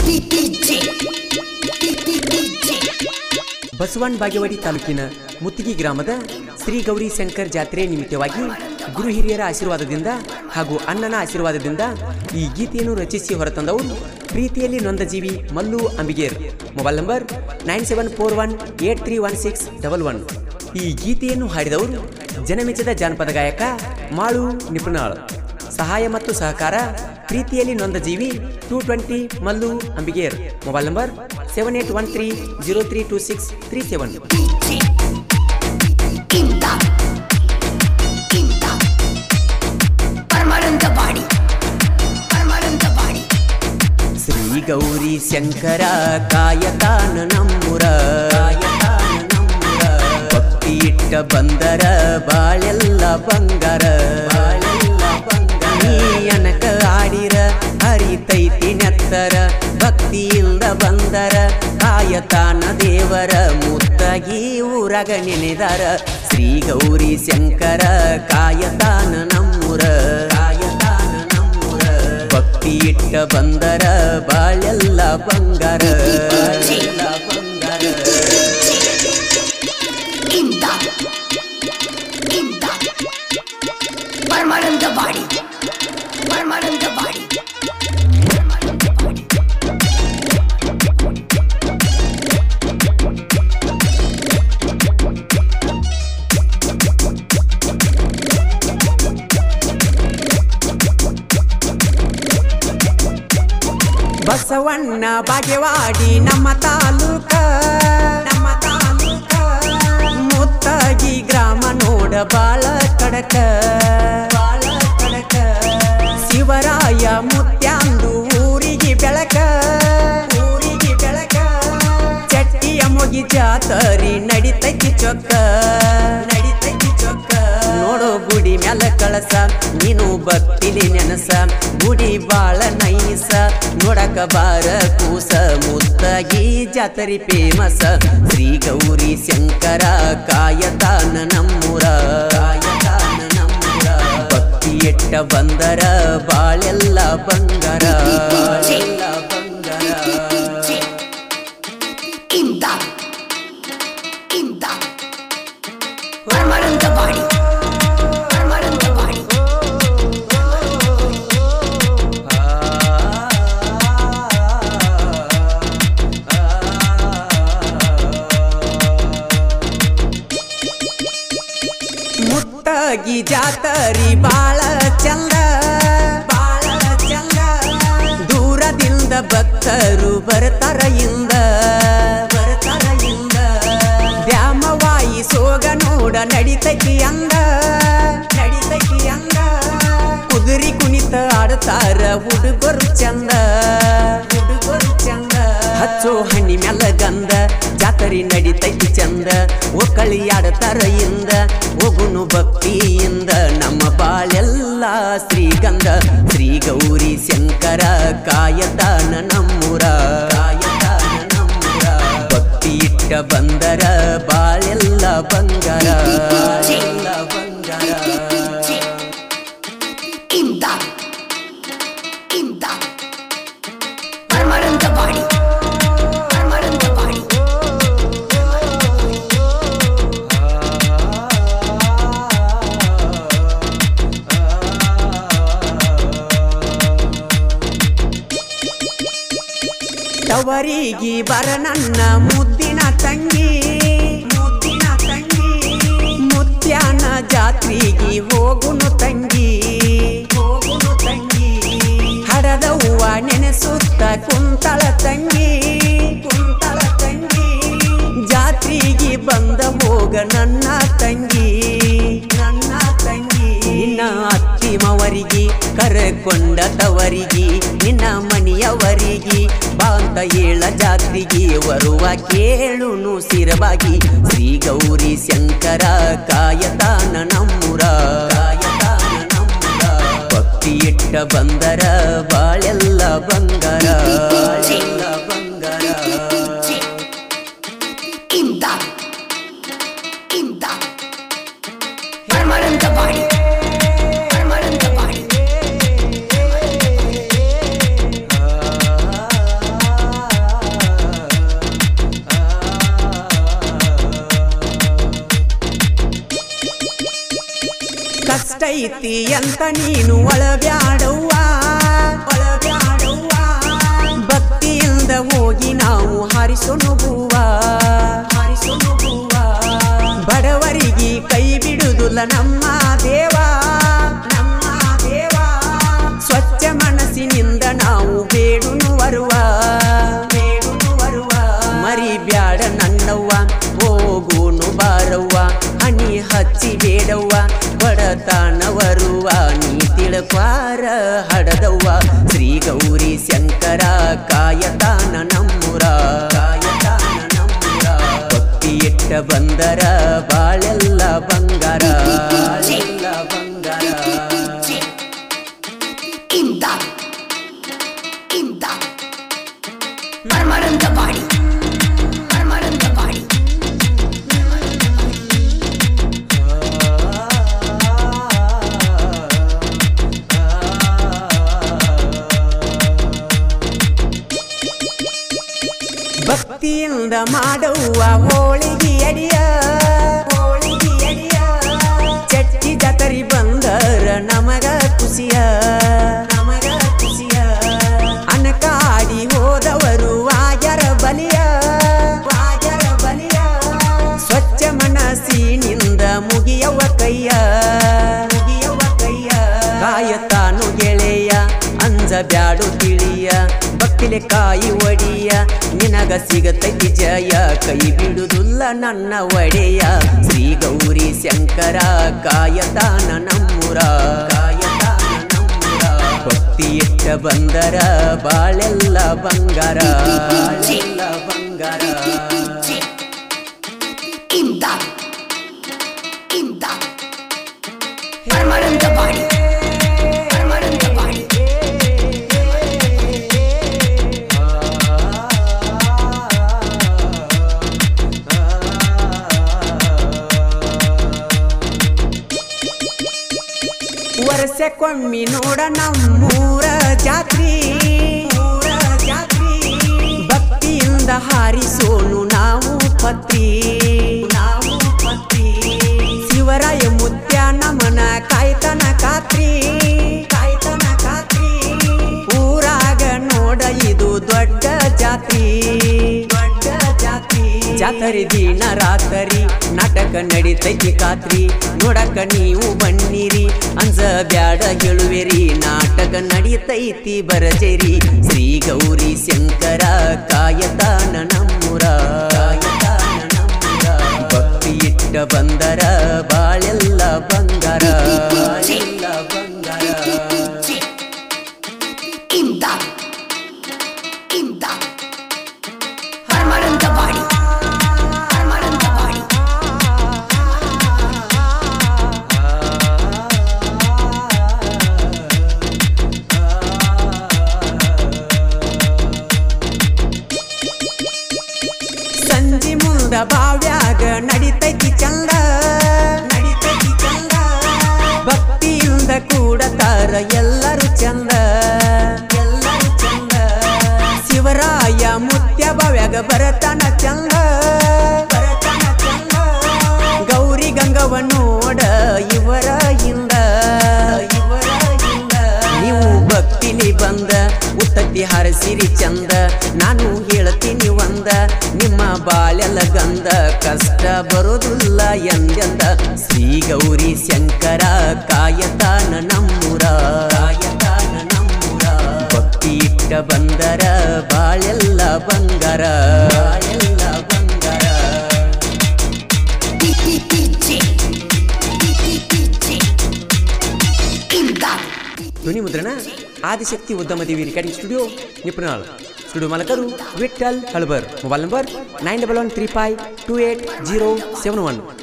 ಬಸವಣ್ಣ ಬಾಗೇವಾಡಿ ತಾಲೂಕಿನ ಮುತ್ತಿಗಿ ಗ್ರಾಮದ ಶ್ರೀ ಗೌರಿ ಶಂಕರ್ ಜಾತ್ರೆ ನಿಮಿತ್ತವಾಗಿ ಗುರು ಹಿರಿಯರ ಆಶೀರ್ವಾದದಿಂದ ಹಾಗೂ ಅಣ್ಣನ ಆಶೀರ್ವಾದದಿಂದ ಈ ಗೀತೆಯನ್ನು ರಚಿಸಿ ಹೊರತಂದವರು ಪ್ರೀತಿಯಲ್ಲಿ ನೊಂದ ಜೀವಿ Mallu Ambiger mobile number nine seven four one eight three one six double one ಈ ಗೀತೆಯನ್ನು ಹಾಡಿದವರು ಜನಮೆಚ್ಚದ ಜಾನಪದ ಗಾಯಕ ಮಾಳು ನಿಪುಣಾಳ್ ಸಹಾಯ ಮತ್ತು ಸಹಕಾರ ಪ್ರೀತಿಯಲ್ಲಿ ನೊಂದ ಜೀವಿ two twenty Mallu Ambiger mobile number seven eight one three zero three two six three seven Paramanandavadi Paramanandavadi Shri Gauri Shankara ಕಾಯತಾನ ನಮ್ಮುರ ಕಾಯತಾನ ನಮ್ಮುರ ಭಕ್ತಿ ಇಟ್ಟ ಬಂದರ ಬಾಳೆಲ್ಲ ಬಂಗಾರ ಬಾಳೆಲ್ಲ ಬಂಗಾರ ನೀ ಅನಕ ಆಡಿರ ಹರಿತೈತಿ ನೆತ್ತರ ಭಕ್ತಿಯಿಂದ ಬಂದರ ಕಾಯತಾನ ದೇವರ ಮುತ್ತಗಿ ಊರಗ ನೆನೆದಾರ ಶ್ರೀ ಗೌರಿ ಶಂಕರ ಕಾಯತಾನ ನಮ್ಮುರ ಕಾಯತಾನ ನಮ್ಮುರ ಭಕ್ತಿ ಇಟ್ಟ ಬಂದರ ಬಾಳೆಲ್ಲ ಬಂಗಾರ ಬಾಳೆಲ್ಲ ಬಂಗಾರ ಇಂದ ಇಂದ ಪರಮಾನಂದವಾಡಿ ಪರಮಾನಂದವಾಡಿ ಪರಮಾನಂದವಾಡಿ ಬಸವಣ್ಣ ಬಾಗೇವಾಡಿ ನಮ್ಮ ತಾಲೂಕ ನಮ್ಮ ತಾಲೂಕ ಮುತ್ತಾಗಿ ಗ್ರಾಮ ನೋಡ ಬಾಳ ಕಡಕ ಬಾಳ ಕಡಕ ಶಿವರಾಯ ಮುತ್ಯಾಂದು ಊರಿಗೆ ಬೆಳಕ ಊರಿಗೆ ಬೆಳಕ ಚಟ್ಟಿಯ ಮುಗಿ ಜಾತರಿ ನಡಿತೈತಿ ಚೊಕ್ಕ ನಡಿತೈತಿ ಚೊಕ್ಕ ನೋಡೋ ಗುಡಿ ಮ್ಯಾಲ ಕಳಸ ನೀನು ಭಕ್ತಿಲಿ ನೆನಸ ಗುಡಿ ಬಾಳ ನೈಸ ನೋಡಕ ಬಾರ ಕೂಸ ಮುತ್ತಾಗಿ ಜಾತರಿ ಫೇಮಸ ಶ್ರೀ ಗೌರಿ ಶಂಕರ ಕಾಯತಾನ ನಮ್ಮೂರ ಕಾಯತಾನ ನಮ್ಮೂರ ಭಕ್ತಿ ಎಟ್ಟ ಬಂದರ ಬಾಳೆಲ್ಲ ಬಂಗಾರ ಬಾಳೆಲ್ಲ ಬಂಗಾರ ಇಂದ ಇಂದ ಪರಮಾನಂದವಾಡಿ ಪರಮಾನಂದವಾಡಿ ಮುತ್ತಾಗಿ ಜಾತರಿ ಬಾಳ ಚಂದ ಬಾಳ ಚಂದ ದೂರದಿಂದ ಭಕ್ತರು ಬರ್ತಾರ ಇಂದ ಬರ್ತಾರ ಇಂದ ದ್ಯಾಮವಾಯಿ ಸೋಗ ನೋಡ ನಡಿತೈತಿ ಅಂದ ನಡಿತೈತಿ ಅಂದ ಕುದುರಿ ಕುಣಿತ ಆಡ್ತಾರ ಹುಡುಗರು ಚಂದ ಹುಡುಗರು ಚಂದ ಹಚ್ಚೋ ಹಣ್ಣಿ ಮ್ಯಾಲ ಗಂಧ ಜಾತರಿ ನಡಿತೈತಿ ಚಂದ ಒಕ್ಕಳಿ ಆಡತಾರ ಇಂದ ಹೋಗುನು ಭಕ್ತಿಯಿಂದ ನಮ್ಮ ಬಾಳೆಲ್ಲ ಶ್ರೀಗಂಧ ಶ್ರೀ ಗೌರಿ ಶಂಕರ ಕಾಯತಾನ ನಮ್ಮೂರ ಕಾಯತಾನ ನಮ್ಮೂರ ಭಕ್ತಿ ಇಟ್ಟ ಬಂದರ ಬಾಳೆಲ್ಲ ಬಂಗಾರ ಬಾಳೆಲ್ಲ ಬಂಗಾರ ಇಂದ ಇಂದ ಪರಮಾನಂದವಾಡಿ ಪರಮಾನಂದವಾಡಿ ತವರಿಗೆ ಬರ ನನ್ನ ಮುದ್ದಿನ ತಂಗಿ ಮುದ್ದಿನ ತಂಗಿ ಮುತ್ಯಾನ ಜಾತ್ರೆಗೆ ಹೋಗುನು ತಂಗಿ ಹೋಗುನು ತಂಗಿ ಹಡದ ಹೂವ ನೆನೆಸುತ್ತ ಕುಂತಳ ತಂಗಿ ಕುಂತಳ ತಂಗಿ ಜಾತ್ರೆಗೆ ಬಂದ ಹೋಗ ನನ್ನ ತಂಗಿ ನನ್ನ ತಂಗಿ ನಿನ್ನ ಅತ್ತಿಮವರಿಗೆ ಕರೆಕೊಂಡ ತವರಿಗೆ ನಿನ್ನ ಮನೆಯವರಿಗೆ ಬಾಂತ ಏಳ ಜಾತ್ರೆಗೆ ಬರುವ ಕೇಳುನು ಸಿರವಾಗಿ ಶ್ರೀ ಗೌರಿ ಶಂಕರ ಕಾಯತಾನ ನಮ್ಮುರ ಕಾಯತಾನ ನಮ್ಮುರ ಭಕ್ತಿ ಇಟ್ಟ ಬಂದರ ಬಾಳೆಲ್ಲ ಬಂಗಾರ ಬಾಳೆಲ್ಲ ಬಂಗಾರ ಇಂದ ಇಂದ ಪರಮಾನಂದವಾಡಿ ಪರಮಾನಂದವಾಡಿ ಆ ಕಷ್ಟ ಐತಿ ಅಂತ ನೀನು ಒಳಬ್ಯಾಡವ್ವ ಒಳಬ್ಯಾಡವ್ವ ಭಕ್ತಿಯಿಂದ ಹೋಗಿ ನಾವು ಹಾರಿಸೋನು ಹೂವ ಹಾರಿಸೋನು ಹೂವ ಬಡವರಿಗೆ ಕೈ ಬಿಡುವುದಿಲ್ಲ ನಮ್ಮ ದೇವ ನಮ್ಮ ದೇವ ಸ್ವಚ್ಛ ಮನಸ್ಸಿನಿಂದ ನಾವು ಬೇಡುನು ಬರುವ ಬೇಡುನು ಬರುವ ಮರಿ ಬ್ಯಾಡ ನನ್ನವ್ವ ಹೋಗುನು ಬಾರವ್ವ ಹನಿ ಹಚ್ಚಿ ಬೇಡವ್ವ ಬಡತನ ಬರುವ ನೀ ತಿಳಕ್ವಾರ ಹಡದವ್ವ ಶ್ರೀ ಗೌರಿ ಶಂಕರ ಕಾಯತಾನ ನಮ್ಮುರ ಕಾಯತಾನ ನಮ್ಮುರ ಭಕ್ತಿ ಇಟ್ಟ ಬಂದರ ಬಾಳೆಲ್ಲ ಬಂಗಾರ ಬಾಳೆಲ್ಲ ಬಂಗಾರ imdad imdad ಪರಮಾನಂದವಾಡಿ ಪರಮಾನಂದವಾಡಿ ಭಕ್ತಿಯಿಂದ ಮಾಡುವ ಹೋಳಿಗೆ ಅಡಿಯ ಹೋಳಿಗೆ ಅಡಿಯ ಚಟ್ಟಿ ಜತರಿ ಬಂದರ ನಮಗ ಖುಷಿಯ ನಮಗ ಖುಷಿಯ ಅನಕಾಡಿ ಹೋದವರು ವಾಜರ ಬಲಿಯ ವಾಜರ ಬಲಿಯ ಸ್ವಚ್ಛ ಮನಸ್ಸಿನಿಂದ ಮುಗಿಯವ ಕೈಯ ಮುಗಿಯವ ಕೈಯ ಕಾಯತಾನು ಗೆಳೆಯ ಅಂಜ ಬ್ಯಾಡು ತಿಳಿಯ ಭಕ್ತಿಲೆ ಕಾಯಿ ಒಡಿಯ ನಿನಗ ಸಿಗತೈತಿ ಜಯ ಕೈ ಬಿಡುವುದಿಲ್ಲ ನನ್ನ ಒಡೆಯ ಶ್ರೀ ಗೌರಿ ಶಂಕರ ಕಾಯತಾನ ನಮ್ಮುರ ಕಾಯತಾನ ನಮ್ಮುರ ಭಕ್ತಿ ಇಟ್ಟ ಬಂದರ ಬಾಳೆಲ್ಲ ಬಂಗಾರ ಬಾಳೆಲ್ಲ ಬಂಗಾರ imdad imdad ಪರಮಾನಂದವಾಡಿ ಪರಮಾನಂದವಾಡಿ ವರ್ಷಕ್ಕೊಮ್ಮಿ ನೋಡ ನಮ್ಮೂರ ಜಾತ್ರಿ ಊರ ಜಾತ್ರಿ ಭಕ್ತಿಯಿಂದ ಹಾರಿಸೋನು ನಾವು ಪತ್ರಿ ನಾವು ಪತ್ರಿ ಶಿವರಾಯ ಮುತ್ಯ ನಮನ ಕಾಯ್ತನ ಕಾತ್ರಿ ಕಾಯ್ತನ ಕಾತ್ರಿ ಊರಾಗ ನೋಡ ಇದು ದೊಡ್ಡ ಜಾತ್ರಿ ದೊಡ್ಡ ಜಾತ್ರಿ ಜಾತ್ರೆ ದಿನ ರಾತ್ರಿ ನಾಟಕ ನಡಿತೈತಿ ಖಾತ್ರಿ ನೋಡಕ ನೀವು ಬನ್ನಿರಿ ಅಂಜ ಬ್ಯಾಡ ಹೇಳುವೆರಿ ನಾಟಕ ನಡಿತೈತಿ ಬರಜೇರಿ ಶ್ರೀ ಗೌರಿ ಶಂಕರ ಕಾಯತಾನ ನಮ್ಮುರ ಕಾಯತಾನ ನಮ್ಮುರ ಭಕ್ತಿ ಇಟ್ಟ ಬಂದರ ಬಾಳೆಲ್ಲ ಬಂಗಾರ ಬಾಳೆಲ್ಲ ಬಂಗಾರ imdad imdad ಪರಮಾನಂದವಾಡಿ ಪರಮಾನಂದವಾಡಿ ಸಂಜಿ ಮುಂದ ಬಾವ್ಯಾಗ ನಡಿತೈತಿ ಚಂದ ನಡಿತೈತಿ ಚಂದ ಭಕ್ತಿಯಿಂದ ಕೂಡತಾರ ಎಲ್ಲರೂ ಚಂದ ಎಲ್ಲರೂ ಚಂದ ಶಿವರಾಯ ಮುತ್ಯ ಬಾವ್ಯಾಗ ಬರತನ ಚಂದ ಬರತನ ಚಂದ ಗೌರಿ ಗಂಗವ ನೋಡ ಇವರ ಹಿಂದ ಇವರ ಹಿಂದ ನೀವು ಭಕ್ತಿಲಿ ಬಂದ ಉತ್ತತ್ತಿ ಹರಸಿರಿ ಚಂದ ನಾನು ಹೇಳ್ತೀನಿ ಒಂದ ನಿಮ್ಮ ಬಾಳೆಲ್ಲ ಗಂಧ ಕಷ್ಟ ಬರೋದಿಲ್ಲ ಎಂದೆಂದ ಶ್ರೀ ಗೌರಿ ಶಂಕರ ಕಾಯತಾನ ನಮ್ಮುರ ಕಾಯತಾನ ನಮ್ಮುರ ಭಕ್ತಿ ಇಟ್ಟ ಬಂದರ ಬಾಳೆಲ್ಲ ಬಂಗಾರ ಬಾಳೆಲ್ಲ ಬಂಗಾರ DJ imdad ಧ್ವನಿ ಮುದ್ರಣ ಆದಿಶಕ್ತಿ ಉದ್ಯಮದೇವಿ ರೆಕಾರ್ಡಿಂಗ್ ಸ್ಟುಡಿಯೋ ನಿಪುಣಾಳ್ ಸ್ಟುಡಿಯೋ ಮಾಲಕರು Vithal Halbar mobile number nine double one three five two eight zero seven one